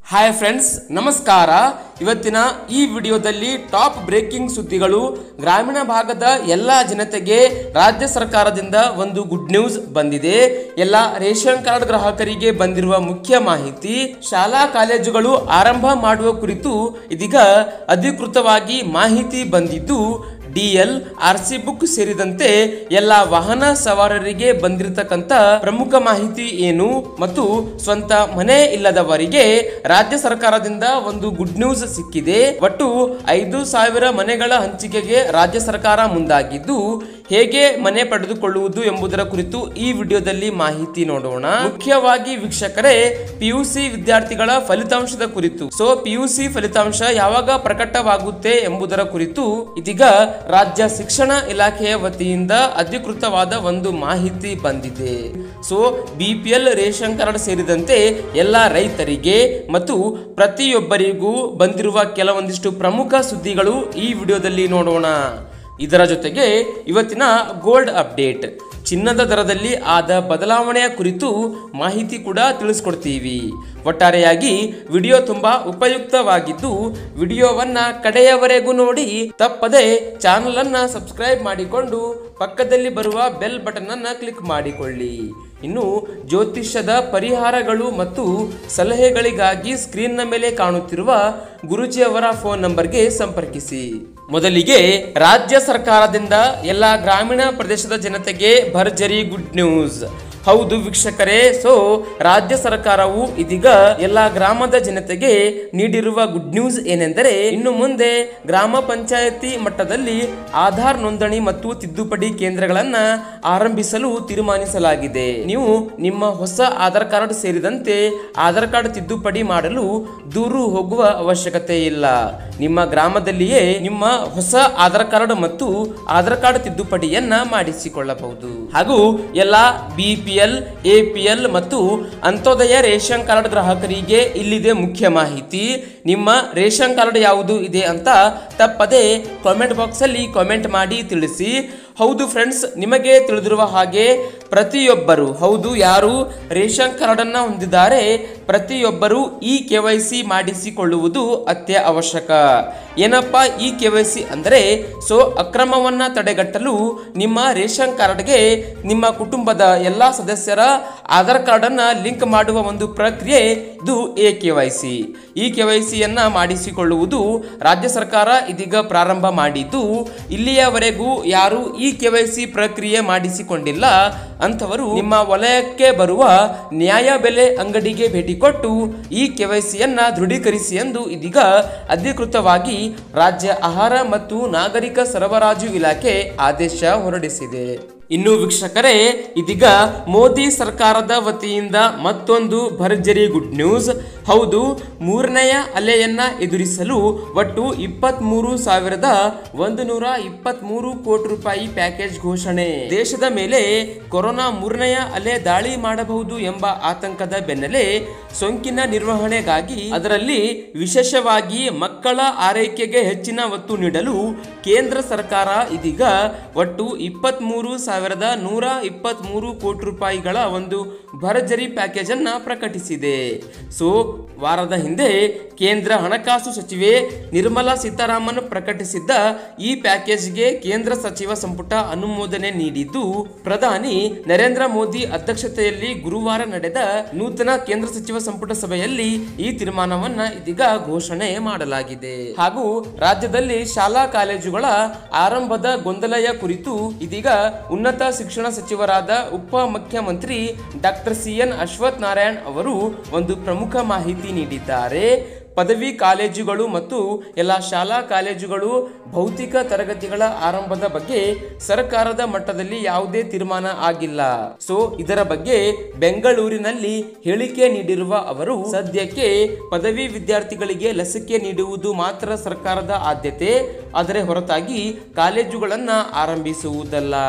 hi friends ನಮಸ್ಕಾರ ಇವತ್ತಿನ ಈ ವಿಡಿಯೋದಲ್ಲಿ ಟಾಪ್ ಬ್ರೇಕಿಂಗ್ ಸುದ್ದಿಗಳು ಗ್ರಾಮೀಣ ಭಾಗದ ಎಲ್ಲ ಜನತೆಗೆ ರಾಜ್ಯ ಸರ್ಕಾರದಿಂದ ಒಂದು ಗುಡ್ ನ್ಯೂಸ್ ಬಂದಿದೆ ಎಲ್ಲ ರೇಷನ್ ಕಾರ್ಡ್ ಗ್ರಾಹಕರಿಗೆ ಬಂದಿರುವ ಮುಖ್ಯ ಮಾಹಿತಿ ಶಾಲಾ ಕಾಲೇಜುಗಳು ಆರಂಭ ಮಾಡುವ ಕುರಿತು ಇದೀಗ ಅಧಿಕೃತವಾಗಿ ಮಾಹಿತಿ ಬಂದಿದ್ದು ಡಿಎಲ್ ಆರ್ಸಿ ಬುಕ್ ಸೇರಿದಂತೆ ಎಲ್ಲ ವಾಹನ ಸವಾರರಿಗೆ ಬಂದಿರತಕ್ಕಂತ ಪ್ರಮುಖ ಮಾಹಿತಿ ಏನು ಮತ್ತು ಸ್ವಂತ ಮನೆ ಇಲ್ಲದವರಿಗೆ ರಾಜ್ಯ ಸರ್ಕಾರದಿಂದ ಒಂದು ಗುಡ್ ನ್ಯೂಸ್ ಸಿಕ್ಕಿದೆ ಒಟ್ಟು ಐದು ಸಾವಿರ ಮನೆಗಳ ಹಂಚಿಕೆಗೆ ರಾಜ್ಯ ಸರ್ಕಾರ ಮುಂದಾಗಿದ್ದು ಹೇಗೆ ಮನೆ ಪಡೆದುಕೊಳ್ಳುವುದು ಎಂಬುದರ ಕುರಿತು ಈ ವಿಡಿಯೋದಲ್ಲಿ ಮಾಹಿತಿ ನೋಡೋಣ ಮುಖ್ಯವಾಗಿ ವೀಕ್ಷಕರೇ ಪಿಯುಸಿ ವಿದ್ಯಾರ್ಥಿಗಳ ಫಲಿತಾಂಶದ ಕುರಿತು ಸೊ ಪಿಯುಸಿ ಫಲಿತಾಂಶ ಯಾವಾಗ ಪ್ರಕಟವಾಗುತ್ತೆ ಎಂಬುದರ ಕುರಿತು ಇದೀಗ ರಾಜ್ಯ ಶಿಕ್ಷಣ ಇಲಾಖೆಯ ವತಿಯಿಂದ ಅಧಿಕೃತವಾದ ಒಂದು ಮಾಹಿತಿ ಬಂದಿದೆ so B P L ration card ಸೇರಿದಂತೆ ಎಲ್ಲ ರೈತರಿಗೆ ಮತ್ತು ಪ್ರತಿಯೊಬ್ಬರಿಗೂ ಬಂದಿರುವ ಕೆಲವೊಂದಿಷ್ಟು ಪ್ರಮುಖ ಸುದ್ದಿಗಳು ಈ ವಿಡಿಯೋದಲ್ಲಿ ನೋಡೋಣ ಇದರ ಜೊತೆಗೆ ಇವತ್ತಿನ ಗೋಲ್ಡ್ ಅಪ್ಡೇಟ್ ಚಿನ್ನದ ದರದಲ್ಲಿ ಆದ ಬದಲಾವಣೆಯ ಕುರಿತು ಮಾಹಿತಿ ಕೂಡ ತಿಳಿಸ್ಕೊಡ್ತೀವಿ ಒಟ್ಟಾರೆಯಾಗಿ ವಿಡಿಯೋ ತುಂಬಾ ಉಪಯುಕ್ತವಾಗಿದ್ದು ವಿಡಿಯೋವನ್ನ ಕಡೆಯವರೆಗೂ ನೋಡಿ ತಪ್ಪದೆ ಚಾನಲ್ ಅನ್ನ ಸಬ್ಸ್ಕ್ರೈಬ್ ಮಾಡಿಕೊಂಡು ಪಕ್ಕದಲ್ಲಿ ಬರುವ ಬೆಲ್ ಬಟನ್ ಅನ್ನ ಕ್ಲಿಕ್ ಮಾಡಿಕೊಳ್ಳಿ ಇನ್ನು ಜ್ಯೋತಿಷ್ಯದ ಪರಿಹಾರಗಳು ಮತ್ತು ಸಲಹೆಗಳಿಗಾಗಿ ಸ್ಕ್ರೀನ್ನ ಮೇಲೆ ಕಾಣುತ್ತಿರುವ ಗುರುಜಿಯವರ ಫೋನ್ ನಂಬರ್ಗೆ ಸಂಪರ್ಕಿಸಿ ಮೊದಲಿಗೆ ರಾಜ್ಯ ಸರ್ಕಾರದಿಂದ ಎಲ್ಲ ಗ್ರಾಮೀಣ ಪ್ರದೇಶದ ಜನತೆಗೆ ಭರ್ಜರಿ ಗುಡ್ ನ್ಯೂಸ್ ಹೌದು ವೀಕ್ಷಕರೇ ಸೊ ರಾಜ್ಯ ಸರ್ಕಾರವು ಇದೀಗ ಎಲ್ಲ ಗ್ರಾಮದ ಜನತೆಗೆ ನೀಡಿರುವ ಗುಡ್ ನ್ಯೂಸ್ ಏನೆಂದರೆ ಇನ್ನು ಮುಂದೆ ಗ್ರಾಮ ಪಂಚಾಯತಿ ಮಟ್ಟದಲ್ಲಿ ಆಧಾರ್ ನೋಂದಣಿ ಮತ್ತು ತಿದ್ದುಪಡಿ ಕೇಂದ್ರಗಳನ್ನ ಆರಂಭಿಸಲು ತೀರ್ಮಾನಿಸಲಾಗಿದೆ ನೀವು ನಿಮ್ಮ ಹೊಸ ಆಧಾರ್ ಕಾರ್ಡ್ ಸೇರಿದಂತೆ ಆಧಾರ್ ಕಾರ್ಡ್ ತಿದ್ದುಪಡಿ ಮಾಡಲು ದೂರು ಹೋಗುವ ಅವಶ್ಯಕತೆ ಇಲ್ಲ ನಿಮ್ಮ ಗ್ರಾಮದಲ್ಲಿಯೇ ನಿಮ್ಮ ಹೊಸ ಆಧಾರ್ ಕಾರ್ಡ್ ಮತ್ತು ಆಧಾರ್ ಕಾರ್ಡ್ ತಿದ್ದುಪಡಿಯನ್ನ ಮಾಡಿಸಿಕೊಳ್ಳಬಹುದು ಹಾಗೂ ಎಲ್ಲ ಬಿಪಿಎಲ್ ಎಪಿಎಲ್ ಮತ್ತು ಅಂತ್ಯೋದಯ ರೇಷನ್ ಕಾರ್ಡ್ ಗ್ರಾಹಕರಿಗೆ ಇಲ್ಲಿದೆ ಮುಖ್ಯ ಮಾಹಿತಿ ನಿಮ್ಮ ರೇಷನ್ ಕಾರ್ಡ್ ಯಾವುದು ಇದೆ ಅಂತ ತಪ್ಪದೆ ಕಾಮೆಂಟ್ ಬಾಕ್ಸ್ ಅಲ್ಲಿ ಕಾಮೆಂಟ್ ಮಾಡಿ ತಿಳಿಸಿ ಹೌದು ಫ್ರೆಂಡ್ಸ್ ನಿಮಗೆ ತಿಳಿದಿರುವ ಹಾಗೆ ಪ್ರತಿಯೊಬ್ಬರು ಹೌದು ಯಾರು ರೇಷನ್ ಕಾರ್ಡ್ ಅನ್ನ ಹೊಂದಿದ್ದಾರೆ ಪ್ರತಿಯೊಬ್ಬರು ಈ ಕೆ ವೈ ಸಿ ಮಾಡಿಸಿಕೊಳ್ಳುವುದು ಅತ್ಯ ಅವಶ್ಯಕ ಏನಪ್ಪ ಈ ಕೆ ವೈ ಸಿ ಅಂದರೆ ಸೊ ಅಕ್ರಮವನ್ನ ತಡೆಗಟ್ಟಲು ನಿಮ್ಮ ರೇಷನ್ ಕಾರ್ಡ್ಗೆ ನಿಮ್ಮ ಕುಟುಂಬದ ಎಲ್ಲ ಸದಸ್ಯರ ಆಧಾರ್ ಕಾರ್ಡ್ ಅನ್ನ ಲಿಂಕ್ ಮಾಡುವ ಒಂದು ಪ್ರಕ್ರಿಯೆ ಇದು ಎ ಕೆ ವೈ ಸಿ ಈ ಕೆ ವೈ ಸಿಯನ್ನ ಮಾಡಿಸಿಕೊಳ್ಳುವುದು ರಾಜ್ಯ ಸರ್ಕಾರ ಇದೀಗ ಪ್ರಾರಂಭ ಮಾಡಿದ್ದು ಇಲ್ಲಿಯವರೆಗೂ ಯಾರು ಈ ಕೆ ವೈ ಸಿ ಪ್ರಕ್ರಿಯೆ ಮಾಡಿಸಿಕೊಂಡಿಲ್ಲ ಅಂಥವರು ನಿಮ್ಮ ವಲಯಕ್ಕೆ ಬರುವ ನ್ಯಾಯ ಬೆಲೆ ಅಂಗಡಿಗೆ ಭೇಟಿ ಕೊಟ್ಟು ಈ ಕೆ ವೈ ಸಿಯನ್ನ ದೃಢೀಕರಿಸಿ ಎಂದು ಇದೀಗ ಅಧಿಕೃತವಾಗಿ ರಾಜ್ಯ ಆಹಾರ ಮತ್ತು ನಾಗರಿಕ ಸರಬರಾಜು ಇಲಾಖೆ ಆದೇಶ ಹೊರಡಿಸಿದೆ ಇನ್ನು ವೀಕ್ಷಕರೇ ಇದೀಗ ಮೋದಿ ಸರ್ಕಾರದ ವತಿಯಿಂದ ಮತ್ತೊಂದು ಭರ್ಜರಿ ಗುಡ್ ನ್ಯೂಸ್ ಹೌದು ಮೂರನೆಯ ಅಲೆಯನ್ನ ಎದುರಿಸಲು ಒಟ್ಟು ಇಪ್ಪತ್ಮೂರು ಸಾವಿರದ ಒಂದು ನೂರ ಇಪ್ಪತ್ಮೂರು ಕೋಟಿ ರೂಪಾಯಿ ಪ್ಯಾಕೇಜ್ ಘೋಷಣೆ ದೇಶದ ಮೇಲೆ ಕೊರೋನಾ ಮೂರನೆಯ ಅಲೆ ದಾಳಿ ಮಾಡಬಹುದು ಎಂಬ ಆತಂಕದ ಬೆನ್ನಲ್ಲೇ ಸೋಂಕಿನ ನಿರ್ವಹಣೆಗಾಗಿ ಅದರಲ್ಲಿ ವಿಶೇಷವಾಗಿ ಮಕ್ಕಳ ಆರೈಕೆಗೆ ಹೆಚ್ಚಿನ ಒತ್ತು ನೀಡಲು ಕೇಂದ್ರ ಸರ್ಕಾರ ಇದೀಗ ಒಟ್ಟು ಇಪ್ಪತ್ಮೂರು ಸಾವಿರದ ನೂರ ಇಪ್ಪತ್ಮೂರು ಕೋಟಿ ರೂಪಾಯಿಗಳ ಒಂದು ಭರ್ಜರಿ ಪ್ಯಾಕೇಜ್ ಅನ್ನ ಪ್ರಕಟಿಸಿದೆ ಸೊ ವಾರದ ಹಿಂದೆ ಕೇಂದ್ರ ಹಣಕಾಸು ಸಚಿವೆ ನಿರ್ಮಲಾ ಸೀತಾರಾಮನ್ ಪ್ರಕಟಿಸಿದ್ದ ಈ ಪ್ಯಾಕೇಜ್ಗೆ ಕೇಂದ್ರ ಸಚಿವ ಸಂಪುಟ ಅನುಮೋದನೆ ನೀಡಿದ್ದು ಪ್ರಧಾನಿ ನರೇಂದ್ರ ಮೋದಿ ಅಧ್ಯಕ್ಷತೆಯಲ್ಲಿ ಗುರುವಾರ ನಡೆದ ನೂತನ ಕೇಂದ್ರ ಸಚಿವ ಸಂಪುಟ ಸಭೆಯಲ್ಲಿ ಈ ತೀರ್ಮಾನವನ್ನ ಇದೀಗ ಘೋಷಣೆ ಮಾಡಲಾಗಿದೆ ಹಾಗೂ ರಾಜ್ಯದಲ್ಲಿ ಶಾಲಾ ಕಾಲೇಜುಗಳ ಆರಂಭದ ಗೊಂದಲೆಯ ಕುರಿತು ಇದೀಗ ಉನ್ನತ ಶಿಕ್ಷಣ ಸಚಿವರಾದ ಉಪ ಮುಖ್ಯಮಂತ್ರಿ doctor C N Ashwath Narayan ಅವರು ಒಂದು ಪ್ರಮುಖ ಮಾಹಿತಿ ನೀಡಿದ್ದಾರೆ ಪದವಿ ಕಾಲೇಜುಗಳು ಮತ್ತು ಎಲ್ಲ ಶಾಲಾ ಕಾಲೇಜುಗಳು ಭೌತಿಕ ತರಗತಿಗಳ ಆರಂಭದ ಬಗ್ಗೆ ಸರ್ಕಾರದ ಮಟ್ಟದಲ್ಲಿ ಯಾವುದೇ ತೀರ್ಮಾನ ಆಗಿಲ್ಲ ಸೊ ಇದರ ಬಗ್ಗೆ ಬೆಂಗಳೂರಿನಲ್ಲಿ ಹೇಳಿಕೆ ನೀಡಿರುವ ಅವರು ಸದ್ಯಕ್ಕೆ ಪದವಿ ವಿದ್ಯಾರ್ಥಿಗಳಿಗೆ ಲಸಿಕೆ ನೀಡುವುದು ಮಾತ್ರ ಸರ್ಕಾರದ ಆದ್ಯತೆ ಅದರ ಹೊರತಾಗಿ ಕಾಲೇಜುಗಳನ್ನ ಆರಂಭಿಸುವುದಲ್ಲ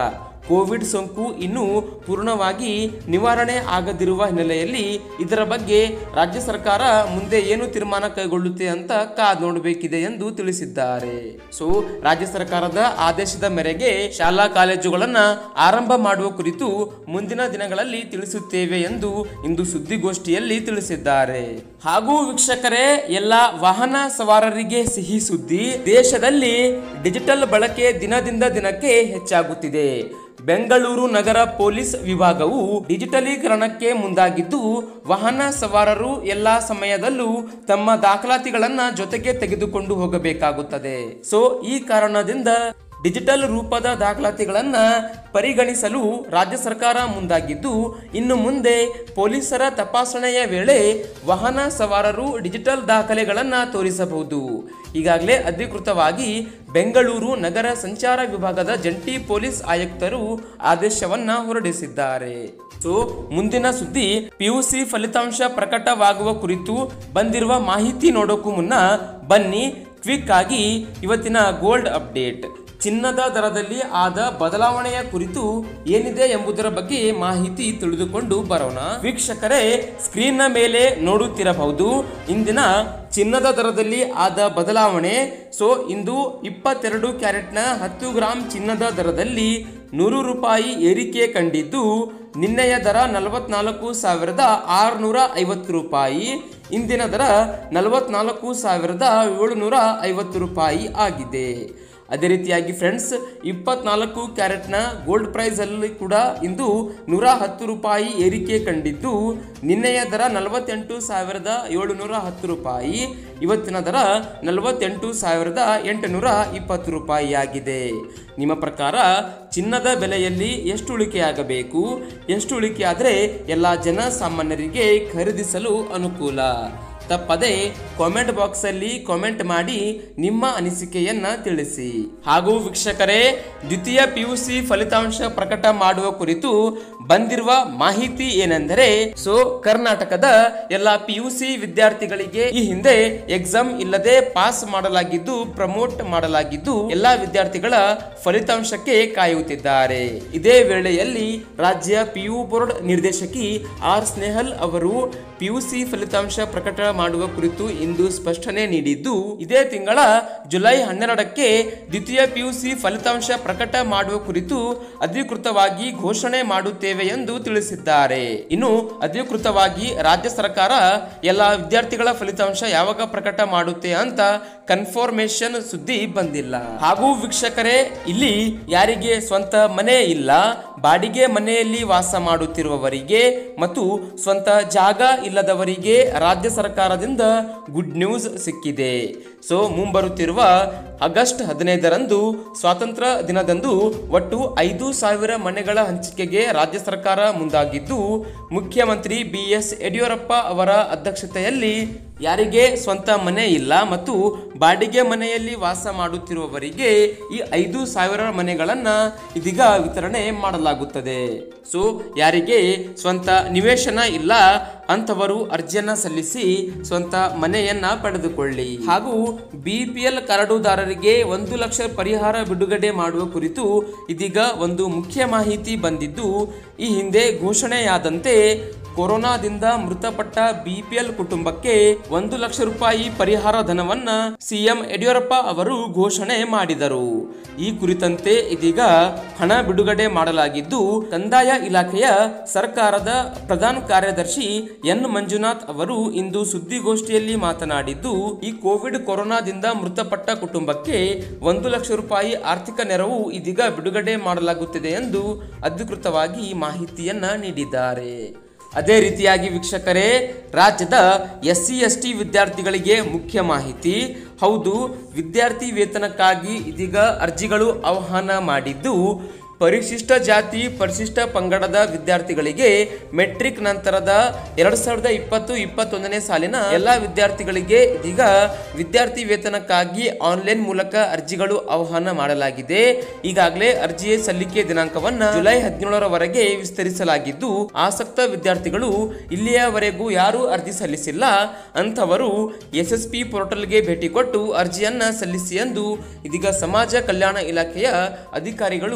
ಕೋವಿಡ್ ಸೋಂಕು ಇನ್ನೂ ಪೂರ್ಣವಾಗಿ ನಿವಾರಣೆ ಆಗದಿರುವ ಹಿನ್ನೆಲೆಯಲ್ಲಿ ಇದರ ಬಗ್ಗೆ ರಾಜ್ಯ ಸರ್ಕಾರ ಮುಂದೆ ಏನು ತೀರ್ಮಾನ ಕೈಗೊಳ್ಳುತ್ತೆ ಅಂತ ಕಾದ್ ನೋಡಬೇಕಿದೆ ಎಂದು ತಿಳಿಸಿದ್ದಾರೆ ಸೊ ರಾಜ್ಯ ಸರ್ಕಾರದ ಆದೇಶದ ಮೇರೆಗೆ ಶಾಲಾ ಕಾಲೇಜುಗಳನ್ನ ಆರಂಭ ಮಾಡುವ ಕುರಿತು ಮುಂದಿನ ದಿನಗಳಲ್ಲಿ ತಿಳಿಸುತ್ತೇವೆ ಎಂದು ಇಂದು ಸುದ್ದಿಗೋಷ್ಠಿಯಲ್ಲಿ ತಿಳಿಸಿದ್ದಾರೆ ಹಾಗೂ ವೀಕ್ಷಕರೇ ಎಲ್ಲ ವಾಹನ ಸವಾರರಿಗೆ ಸಿಹಿ ಸುದ್ದಿ ದೇಶದಲ್ಲಿ ಡಿಜಿಟಲ್ ಬಳಕೆ ದಿನದಿಂದ ದಿನಕ್ಕೆ ಹೆಚ್ಚಾಗುತ್ತಿದೆ ಬೆಂಗಳೂರು ನಗರ ಪೊಲೀಸ್ ವಿಭಾಗವು ಡಿಜಿಟಲೀಕರಣಕ್ಕೆ ಮುಂದಾಗಿದ್ದು ವಾಹನ ಸವಾರರು ಎಲ್ಲಾ ಸಮಯದಲ್ಲೂ ತಮ್ಮ ದಾಖಲಾತಿಗಳನ್ನ ಜೊತೆಗೆ ತೆಗೆದುಕೊಂಡು ಹೋಗಬೇಕಾಗುತ್ತದೆ ಸೊ ಈ ಕಾರಣದಿಂದ ಡಿಜಿಟಲ್ ರೂಪದ ದಾಖಲಾತಿಗಳನ್ನ ಪರಿಗಣಿಸಲು ರಾಜ್ಯ ಸರ್ಕಾರ ಮುಂದಾಗಿದ್ದು ಇನ್ನು ಮುಂದೆ ಪೊಲೀಸರ ತಪಾಸಣೆಯ ವೇಳೆ ವಾಹನ ಸವಾರರು ಡಿಜಿಟಲ್ ದಾಖಲೆಗಳನ್ನು ತೋರಿಸಬಹುದು ಈಗಾಗಲೇ ಅಧಿಕೃತವಾಗಿ ಬೆಂಗಳೂರು ನಗರ ಸಂಚಾರ ವಿಭಾಗದ ಜಂಟಿ ಪೊಲೀಸ್ ಆಯುಕ್ತರು ಆದೇಶವನ್ನ ಹೊರಡಿಸಿದ್ದಾರೆ ಸೊ ಮುಂದಿನ ಸುದ್ದಿ ಪಿಯುಸಿ ಫಲಿತಾಂಶ ಪ್ರಕಟವಾಗುವ ಕುರಿತು ಬಂದಿರುವ ಮಾಹಿತಿ ನೋಡೋಕ್ಕೂ ಮುನ್ನ ಬನ್ನಿ ಕ್ವಿಕ್ ಆಗಿ ಇವತ್ತಿನ ಗೋಲ್ಡ್ ಅಪ್ಡೇಟ್ ಚಿನ್ನದ ದರದಲ್ಲಿ ಆದ ಬದಲಾವಣೆಯ ಕುರಿತು ಏನಿದೆ ಎಂಬುದರ ಬಗ್ಗೆ ಮಾಹಿತಿ ತಿಳಿದುಕೊಂಡು ಬರೋಣ ವೀಕ್ಷಕರೇ ಸ್ಕ್ರೀನ್ನ ಮೇಲೆ ನೋಡುತ್ತಿರಬಹುದು ಇಂದಿನ ಚಿನ್ನದ ದರದಲ್ಲಿ ಆದ ಬದಲಾವಣೆ ಸೊ ಇಂದು ಇಪ್ಪತ್ತೆರಡು ಕ್ಯಾರೆಟ್ನ ಹತ್ತು ಗ್ರಾಂ ಚಿನ್ನದ ದರದಲ್ಲಿ ನೂರು ರೂಪಾಯಿ ಏರಿಕೆ ಕಂಡಿದ್ದು ನಿನ್ನೆಯ ದರ ನಲವತ್ನಾಲ್ಕು ಸಾವಿರದ ಆರುನೂರ ಐವತ್ತು ರೂಪಾಯಿ ಇಂದಿನ ದರ ನಲವತ್ನಾಲ್ಕು ಸಾವಿರದ ಏಳುನೂರ ಐವತ್ತು ರೂಪಾಯಿ ಆಗಿದೆ ಅದೇ ರೀತಿಯಾಗಿ ಫ್ರೆಂಡ್ಸ್ ಇಪ್ಪತ್ನಾಲ್ಕು ಕ್ಯಾರೆಟ್ನ ಗೋಲ್ಡ್ ಪ್ರೈಸ್ ಅಲ್ಲಿ ಕೂಡ ಇಂದು ನೂರ ಹತ್ತು ರೂಪಾಯಿ ಏರಿಕೆ ಕಂಡಿದ್ದು ನಿನ್ನೆಯ ದರ ನಲವತ್ತೆಂಟು ಸಾವಿರದ ಏಳುನೂರ ಹತ್ತು ರೂಪಾಯಿ ಇವತ್ತಿನ ದರ ನಲವತ್ತೆಂಟು ಸಾವಿರದ ಎಂಟುನೂರ ಇಪ್ಪತ್ತು ರೂಪಾಯಿ ಆಗಿದೆ ನಿಮ್ಮ ಪ್ರಕಾರ ಚಿನ್ನದ ಬೆಲೆಯಲ್ಲಿ ಎಷ್ಟು ಉಳಿಕೆಯಾಗಬೇಕು ಎಷ್ಟು ಉಳಿಕೆಯಾದರೆ ಎಲ್ಲ ಜನ ಸಾಮಾನ್ಯರಿಗೆ ಖರೀದಿಸಲು ಅನುಕೂಲ ತಪ್ಪದೆ ಕಾಮೆಂಟ್ ಬಾಕ್ಸ್ ಅಲ್ಲಿ ಕಾಮೆಂಟ್ ಮಾಡಿ ನಿಮ್ಮ ಅನಿಸಿಕೆಯನ್ನ ತಿಳಿಸಿ ಹಾಗೂ ವೀಕ್ಷಕರೇ ದ್ವಿತೀಯ ಪಿಯುಸಿ ಫಲಿತಾಂಶ ಪ್ರಕಟ ಮಾಡುವ ಕುರಿತು ಬಂದಿರುವ ಮಾಹಿತಿ ಏನೆಂದರೆ ಸೊ ಕರ್ನಾಟಕದ ಎಲ್ಲ ಪಿಯುಸಿ ವಿದ್ಯಾರ್ಥಿಗಳಿಗೆ ಈ ಹಿಂದೆ ಎಕ್ಸಾಮ್ ಇಲ್ಲದೆ ಪಾಸ್ ಮಾಡಲಾಗಿದ್ದು ಪ್ರಮೋಟ್ ಮಾಡಲಾಗಿದ್ದು ಎಲ್ಲಾ ವಿದ್ಯಾರ್ಥಿಗಳ ಫಲಿತಾಂಶಕ್ಕೆ ಕಾಯುತ್ತಿದ್ದಾರೆ ಇದೇ ವೇಳೆಯಲ್ಲಿ ರಾಜ್ಯ ಪಿಯು ಬೋರ್ಡ್ ನಿರ್ದೇಶಕಿ ಆರ್ ಸ್ನೇಹಲ್ ಅವರು ಪಿಯುಸಿ ಫಲಿತಾಂಶ ಪ್ರಕಟ ಮಾಡುವ ಕುರಿತು ಇಂದು ಸ್ಪಷ್ಟನೆ ನೀಡಿದ್ದು ಇದೇ ತಿಂಗಳ ಜುಲೈ ಹನ್ನೆರಡಕ್ಕೆ ದ್ವಿತೀಯ ಪಿಯುಸಿ ಫಲಿತಾಂಶ ಪ್ರಕಟ ಮಾಡುವ ಕುರಿತು ಅಧಿಕೃತವಾಗಿ ಘೋಷಣೆ ಮಾಡುತ್ತೇವೆ ಎಂದು ತಿಳಿಸಿದ್ದಾರೆ ಇನ್ನು ಅಧಿಕೃತವಾಗಿ ರಾಜ್ಯ ಸರ್ಕಾರ ಎಲ್ಲ ವಿದ್ಯಾರ್ಥಿಗಳ ಫಲಿತಾಂಶ ಯಾವಾಗ ಪ್ರಕಟ ಮಾಡುತ್ತೆ ಅಂತ ಕನ್ಫರ್ಮೇಶನ್ ಸುದ್ದಿ ಬಂದಿಲ್ಲ ಹಾಗೂ ವೀಕ್ಷಕರೇ ಇಲ್ಲಿ ಯಾರಿಗೆ ಸ್ವಂತ ಮನೆ ಇಲ್ಲ ಬಾಡಿಗೆ ಮನೆಯಲ್ಲಿ ವಾಸ ಮಾಡುತ್ತಿರುವವರಿಗೆ ಮತ್ತು ಸ್ವಂತ ಜಾಗ ಇಲ್ಲದವರಿಗೆ ರಾಜ್ಯ ಸರ್ಕಾರದಿಂದ ಗುಡ್ ನ್ಯೂಸ್ ಸಿಕ್ಕಿದೆ ಸೊ ಮುಂಬರುತ್ತಿರುವ ಆಗಸ್ಟ್ ಹದಿನೈದರಂದು ಸ್ವಾತಂತ್ರ್ಯ ದಿನದಂದು ಒಟ್ಟು ಐದು ಸಾವಿರ ಮನೆಗಳ ಹಂಚಿಕೆಗೆ ರಾಜ್ಯ ಸರ್ಕಾರ ಮುಂದಾಗಿದ್ದು ಮುಖ್ಯಮಂತ್ರಿ ಬಿ ಎಸ್ ಯಡಿಯೂರಪ್ಪ ಅವರ ಅಧ್ಯಕ್ಷತೆಯಲ್ಲಿ ಯಾರಿಗೆ ಸ್ವಂತ ಮನೆ ಇಲ್ಲ ಮತ್ತು ಬಾಡಿಗೆ ಮನೆಯಲ್ಲಿ ವಾಸ ಮಾಡುತ್ತಿರುವವರಿಗೆ ಈ ಐದು ಸಾವಿರ ಮನೆಗಳನ್ನ ಇದೀಗ ವಿತರಣೆ ಮಾಡಲಾಗುತ್ತದೆ ಸೊ ಯಾರಿಗೆ ಸ್ವಂತ ನಿವೇಶನ ಇಲ್ಲ ಅಂಥವರು ಅರ್ಜಿಯನ್ನ ಸಲ್ಲಿಸಿ ಸ್ವಂತ ಮನೆಯನ್ನ ಪಡೆದುಕೊಳ್ಳಿ ಹಾಗೂ ಬಿ ಪಿ ಎಲ್ ಕರಡುದಾರರಿಗೆ ಒಂದು ಲಕ್ಷ ಪರಿಹಾರ ಬಿಡುಗಡೆ ಮಾಡುವ ಕುರಿತು ಇದೀಗ ಒಂದು ಮುಖ್ಯ ಮಾಹಿತಿ ಬಂದಿದ್ದು ಈ ಹಿಂದೆ ಘೋಷಣೆಯಾದಂತೆ ಕೊರೋನಾದಿಂದ ಮೃತಪಟ್ಟ ಬಿಪಿಎಲ್ ಕುಟುಂಬಕ್ಕೆ ಒಂದು ಲಕ್ಷ ರೂಪಾಯಿ ಪರಿಹಾರ ಧನವನ್ನ ಸಿಎಂ ಯಡಿಯೂರಪ್ಪ ಅವರು ಘೋಷಣೆ ಮಾಡಿದರು ಈ ಕುರಿತಂತೆ ಇದೀಗ ಹಣ ಬಿಡುಗಡೆ ಮಾಡಲಾಗಿದ್ದು ಕಂದಾಯ ಇಲಾಖೆಯ ಸರ್ಕಾರದ ಪ್ರಧಾನ ಕಾರ್ಯದರ್ಶಿ ಎನ್ ಮಂಜುನಾಥ್ ಅವರು ಇಂದು ಸುದ್ದಿಗೋಷ್ಠಿಯಲ್ಲಿ ಮಾತನಾಡಿದ್ದು ಈ ಕೋವಿಡ್ ಕೊರೋನಾದಿಂದ ಮೃತಪಟ್ಟ ಕುಟುಂಬಕ್ಕೆ ಒಂದು ಲಕ್ಷ ರೂಪಾಯಿ ಆರ್ಥಿಕ ನೆರವು ಇದೀಗ ಬಿಡುಗಡೆ ಮಾಡಲಾಗುತ್ತಿದೆ ಎಂದು ಅಧಿಕೃತವಾಗಿ ಮಾಹಿತಿಯನ್ನ ನೀಡಿದ್ದಾರೆ ಅದೇ ರೀತಿಯಾಗಿ ವೀಕ್ಷಕರೇ ರಾಜ್ಯದ ಎಸ್ ಸಿ ಎಸ್ ಟಿ ವಿದ್ಯಾರ್ಥಿಗಳಿಗೆ ಮುಖ್ಯ ಮಾಹಿತಿ ಹೌದು ವಿದ್ಯಾರ್ಥಿ ವೇತನಕ್ಕಾಗಿ ಇದೀಗ ಅರ್ಜಿಗಳು ಆಹ್ವಾನ ಮಾಡಿದ್ದು ಪರಿಶಿಷ್ಟ ಜಾತಿ ಪರಿಶಿಷ್ಟ ಪಂಗಡದ ವಿದ್ಯಾರ್ಥಿಗಳಿಗೆ ಮೆಟ್ರಿಕ್ ನಂತರದ ಎರಡ್ ಸಾವಿರದ ಇಪ್ಪತ್ತು ಇಪ್ಪತ್ತೊಂದನೇ ಸಾಲಿನ ಎಲ್ಲಾ ವಿದ್ಯಾರ್ಥಿಗಳಿಗೆ ಇದೀಗ ವಿದ್ಯಾರ್ಥಿ ವೇತನಕ್ಕಾಗಿ ಆನ್ಲೈನ್ ಮೂಲಕ ಅರ್ಜಿಗಳು ಆಹ್ವಾನ ಮಾಡಲಾಗಿದೆ ಈಗಾಗಲೇ ಅರ್ಜಿ ಸಲ್ಲಿಕೆ ದಿನಾಂಕವನ್ನ ಜುಲೈ ಹದಿನೇಳರವರೆಗೆ ವಿಸ್ತರಿಸಲಾಗಿದ್ದು ಆಸಕ್ತ ವಿದ್ಯಾರ್ಥಿಗಳು ಇಲ್ಲಿಯವರೆಗೂ ಯಾರು ಅರ್ಜಿ ಸಲ್ಲಿಸಿಲ್ಲ ಅಂಥವರು ಎಸ್ ಎಸ್ ಪಿ ಪೋರ್ಟಲ್ಗೆ ಭೇಟಿ ಕೊಟ್ಟು ಅರ್ಜಿಯನ್ನ ಸಲ್ಲಿಸಿ ಎಂದು ಇದೀಗ ಸಮಾಜ ಕಲ್ಯಾಣ ಇಲಾಖೆಯ ಅಧಿಕಾರಿಗಳು ಮಾಹಿತಿ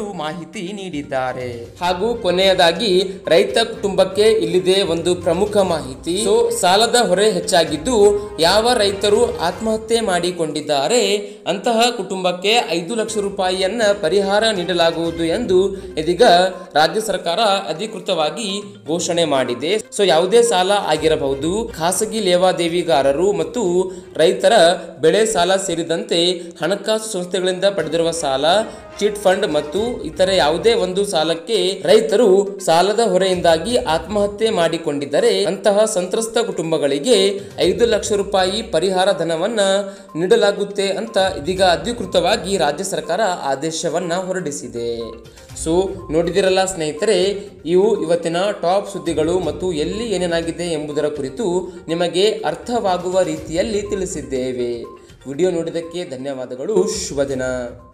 ಮಾಹಿತಿ ನೀಡಿದ್ದಾರೆ ಹಾಗೂ ಕೊನೆಯದಾಗಿ ರೈತ ಕುಟುಂಬಕ್ಕೆ ಇಲ್ಲಿದೆ ಒಂದು ಪ್ರಮುಖ ಮಾಹಿತಿ ಸೊ ಸಾಲದ ಹೊರೆ ಹೆಚ್ಚಾಗಿದ್ದು ಯಾವ ರೈತರು ಆತ್ಮಹತ್ಯೆ ಮಾಡಿಕೊಂಡಿದ್ದಾರೆ ಅಂತಹ ಕುಟುಂಬಕ್ಕೆ ಐದು ಲಕ್ಷ ರೂಪಾಯಿಯನ್ನ ಪರಿಹಾರ ನೀಡಲಾಗುವುದು ಎಂದು ಇದೀಗ ರಾಜ್ಯ ಸರ್ಕಾರ ಅಧಿಕೃತವಾಗಿ ಘೋಷಣೆ ಮಾಡಿದೆ ಸೊ ಯಾವುದೇ ಸಾಲ ಆಗಿರಬಹುದು ಖಾಸಗಿ ಲೇವಾದೇವಿಗಾರರು ಮತ್ತು ರೈತರ ಬೆಳೆ ಸಾಲ ಸೇರಿದಂತೆ ಹಣಕಾಸು ಸಂಸ್ಥೆಗಳಿಂದ ಪಡೆದಿರುವ ಸಾಲ ಚಿಟ್ ಫಂಡ್ ಮತ್ತು ಇತರೆ ಯಾವುದೇ ಒಂದು ಸಾಲಕ್ಕೆ ರೈತರು ಸಾಲದ ಹೊರೆಯಿಂದಾಗಿ ಆತ್ಮಹತ್ಯೆ ಮಾಡಿಕೊಂಡಿದ್ದರೆ ಅಂತಹ ಸಂತ್ರಸ್ತ ಕುಟುಂಬಗಳಿಗೆ ಐದು ಲಕ್ಷ ರೂಪಾಯಿ ಪರಿಹಾರ ಧನವನ್ನ ನೀಡಲಾಗುತ್ತೆ ಅಂತ ಇದೀಗ ಅಧಿಕೃತವಾಗಿ ರಾಜ್ಯ ಸರ್ಕಾರ ಆದೇಶವನ್ನ ಹೊರಡಿಸಿದೆ ಸೊ ನೋಡಿದಿರಲ್ಲ ಸ್ನೇಹಿತರೆ ಇವು ಇವತ್ತಿನ ಟಾಪ್ ಸುದ್ದಿಗಳು ಮತ್ತು ಎಲ್ಲಿ ಏನೇನಾಗಿದೆ ಎಂಬುದರ ಕುರಿತು ನಿಮಗೆ ಅರ್ಥವಾಗುವ ರೀತಿಯಲ್ಲಿ ತಿಳಿಸಿದ್ದೇವೆ ವಿಡಿಯೋ ನೋಡಿದ್ದಕ್ಕೆ ಧನ್ಯವಾದಗಳು ಶುಭ ದಿನ